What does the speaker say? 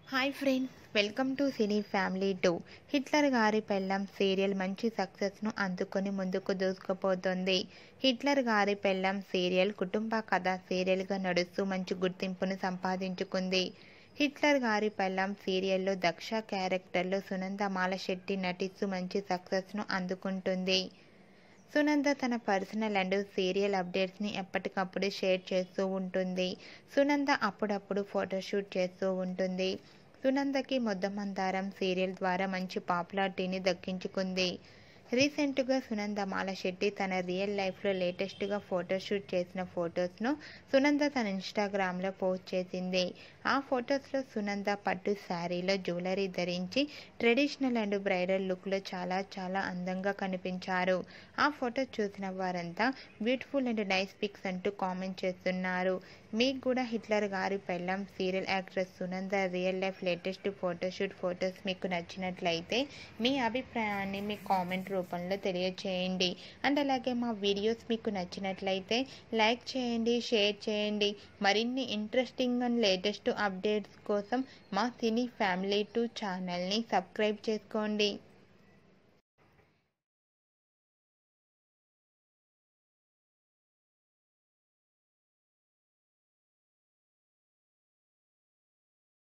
hi friends welcome to cine family two Hitler గారి పెళ్ళం serial మంచి సక్సెస్ను అందుకొని ముందుకు దూసుకుపోతుంది హిట్లర్ గారి పెళ్ళం సీరియల్ కుటుంబ కథ సీరియల్గా నడుస్తూ మంచి గుర్తింపును సంపాదించుకుంది హిట్లర్ గారి పెళ్ళం సీరియల్లో దక్ష క్యారెక్టర్లో సునంద మాలశెట్టి నటిస్తూ మంచి సక్సెస్ను అందుకుంటుంది సునంద తన పర్సనల్ అండ్ సీరియల్ అప్డేట్స్ని ఎప్పటికప్పుడు షేర్ చేస్తూ ఉంటుంది సునంద అప్పుడప్పుడు ఫోటోషూట్ చేస్తూ ఉంటుంది సునందకి ముద్దమందారం సీరియల్ ద్వారా మంచి పాపులారిటీని దక్కించుకుంది రీసెంట్గా సునంద మాలశెట్టి తన రియల్ లైఫ్లో లేటెస్ట్గా ఫోటోషూట్ చేసిన ఫొటోస్ను సునంద తన ఇన్స్టాగ్రామ్లో పోస్ట్ చేసింది ఆ ఫొటోస్లో సునంద పట్టు శారీలో జ్యువెలరీ ధరించి ట్రెడిషనల్ అండ్ బ్రైడల్ లుక్లో చాలా చాలా అందంగా కనిపించారు ఆ ఫోటో చూసిన వారంతా బ్యూటిఫుల్ అండ్ నైస్ పిక్స్ అంటూ కామెంట్ చేస్తున్నారు మీకు కూడా హిట్లర్ గారి పెళ్ళం serial actress Sunanda real life latest photoshoot photos మీకు నచ్చినట్లయితే మీ అభిప్రాయాన్ని మీ కామెంట్ రూపంలో తెలియచేయండి అండ్ అలాగే మా వీడియోస్ మీకు నచ్చినట్లయితే లైక్ చేయండి షేర్ చేయండి మరిన్ని ఇంట్రెస్టింగ్ అండ్ లేటెస్ట్ అప్డేట్స్ కోసం మా సినీ ఫ్యామిలీ టూ ఛానల్ని సబ్స్క్రైబ్ చేసుకోండి